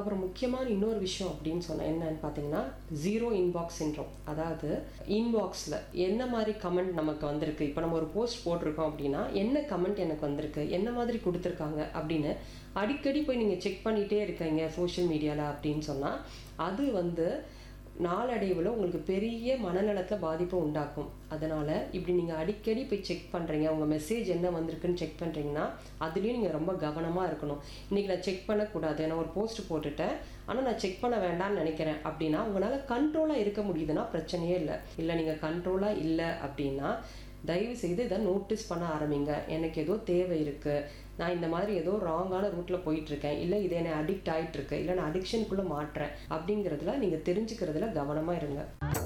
அப்புறம் முக்கியமான இன்னொரு விஷயம் அப்படின்னு சொன்னால் என்னன்னு பார்த்தீங்கன்னா ஜீரோ இன்பாக்ஸ் சின்ரோம் அதாவது இன்பாக்ஸில் என்ன மாதிரி கமெண்ட் நமக்கு வந்திருக்கு இப்போ நம்ம ஒரு போஸ்ட் போட்டிருக்கோம் அப்படின்னா என்ன கமெண்ட் எனக்கு வந்திருக்கு என்ன மாதிரி கொடுத்துருக்காங்க அப்படின்னு அடிக்கடி போய் நீங்கள் செக் பண்ணிகிட்டே இருக்கீங்க சோஷியல் மீடியாவில் அப்படின்னு சொன்னால் அது வந்து நாளடைவில் உங்களுக்கு பெரிய மனநலத்தை பாதிப்பை உண்டாக்கும் அதனால் இப்படி நீங்கள் அடிக்கடி போய் செக் பண்ணுறீங்க உங்கள் மெசேஜ் என்ன வந்திருக்குன்னு செக் பண்ணுறீங்கன்னா அதுலேயும் நீங்கள் ரொம்ப கவனமாக இருக்கணும் இன்றைக்கி நான் செக் பண்ணக்கூடாது நான் ஒரு போஸ்ட் போட்டுட்டேன் ஆனால் நான் செக் பண்ண வேண்டாம்னு நினைக்கிறேன் அப்படின்னா உங்களால் கண்ட்ரோலாக இருக்க முடியுதுன்னா பிரச்சனையே இல்லை இல்லை நீங்கள் கண்ட்ரோலாக இல்லை அப்படின்னா தயவு செய்து இதை நோட்டீஸ் பண்ண ஆரம்பிங்க எனக்கு ஏதோ தேவை இருக்குது நான் இந்த மாதிரி ஏதோ ராங்கான ரூட்டில் போயிட்டுருக்கேன் இல்லை இது என்னை அடிக்ட் ஆகிட்டுருக்கு இல்லை நான் அடிக்ஷனுக்குள்ளே மாட்டுறேன் அப்படிங்கிறதுல நீங்கள் தெரிஞ்சுக்கிறதுல கவனமாக இருங்க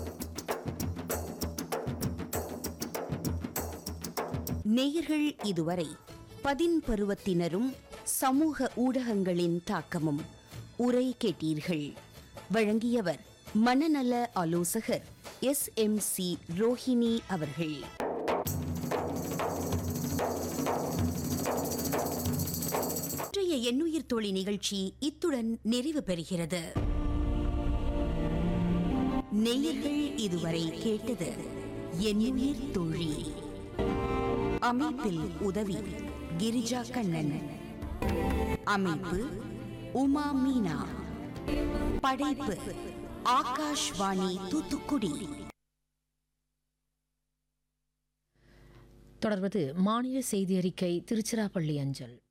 நேயர்கள் இதுவரை பதின் பருவத்தினரும் சமூக ஊடகங்களின் தாக்கமும் உரை கேட்டீர்கள் வழங்கியவர் மனநல ஆலோசகர் எஸ் எம் சி ரோஹிணி அவர்கள் இன்றைய எண்ணுயிர் தோழி நிகழ்ச்சி இத்துடன் நிறைவு பெறுகிறது நேயர்கள் இதுவரை கேட்டது எண்ணுயிர் தோழி அமைப்பில் உதவி கிரிஜா கண்ணன் அமைப்பு உமா மீனா படைப்பு ஆகாஷ்வாணி தூத்துக்குடி தொடர்வது மாநில செய்தி அறிக்கை திருச்சிராப்பள்ளி அஞ்சல்